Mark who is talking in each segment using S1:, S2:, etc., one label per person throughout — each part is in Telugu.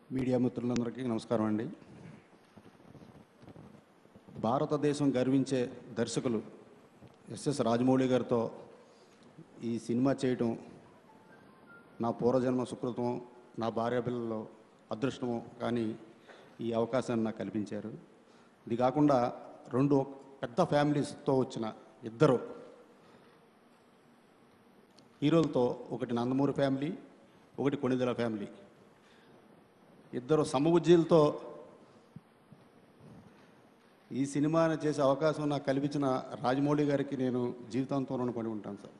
S1: మీడియా మిత్రులందరికీ నమస్కారం అండి భారతదేశం గర్వించే దర్శకులు ఎస్ఎస్ రాజమౌళి గారితో ఈ సినిమా చేయటం నా పూర్వజన్మ సుకృతం నా భార్య పిల్లలు అదృష్టము కానీ ఈ అవకాశాన్ని నాకు కల్పించారు ఇది కాకుండా రెండు పెద్ద ఫ్యామిలీస్తో వచ్చిన ఇద్దరు హీరోలతో ఒకటి నందమూరి ఫ్యామిలీ ఒకటి కొణిదెల ఫ్యామిలీ ఇద్దరు సమబుజ్జీలతో ఈ సినిమాని చేసే అవకాశం నాకు కల్పించిన రాజమౌళి గారికి నేను జీవితాంతం రుణపడి ఉంటాను సార్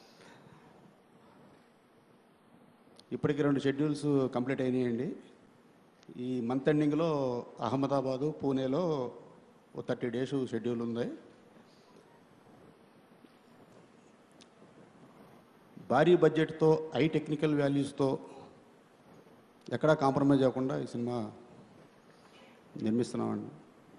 S1: ఇప్పటికి రెండు షెడ్యూల్స్ కంప్లీట్ అయినాయండి ఈ మంత్ ఎండింగ్లో అహ్మదాబాదు పూణేలో ఓ థర్టీ డేస్ షెడ్యూల్ ఉంది భారీ బడ్జెట్తో హై టెక్నికల్ వాల్యూస్తో ఎక్కడా కాంప్రమైజ్ అవ్వకుండా ఈ సినిమా నిర్మిస్తున్నామండి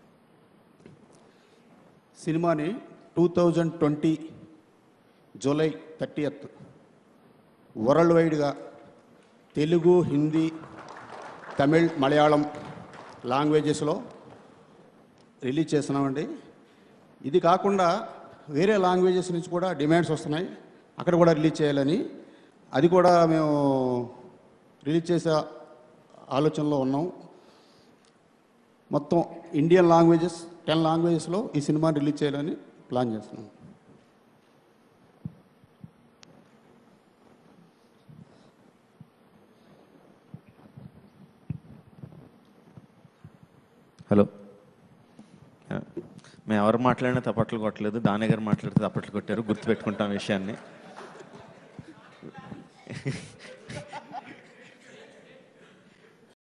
S1: సినిమాని two thousand twenty July thirtieth world వైడ్గా తెలుగు హిందీ తమిళ్ మలయాళం లాంగ్వేజెస్లో రిలీజ్ చేస్తున్నామండి ఇది కాకుండా వేరే లాంగ్వేజెస్ నుంచి కూడా డిమాండ్స్ వస్తున్నాయి అక్కడ కూడా రిలీజ్ చేయాలని అది కూడా మేము రిలీజ్ చేసే ఆలోచనలో ఉన్నాం మొత్తం ఇండియన్ లాంగ్వేజెస్ టెన్ లాంగ్వేజెస్లో ఈ సినిమాని రిలీజ్ చేయాలని ప్లాన్ చేస్తున్నాం
S2: హలో ఆ, మేము ఎవరు మాట్లాడినా తప్పట్లు కొట్టలేదు దానే గారు మాట్లాడితే తప్పట్లు కొట్టారు గుర్తుపెట్టుకుంటాం విషయాన్ని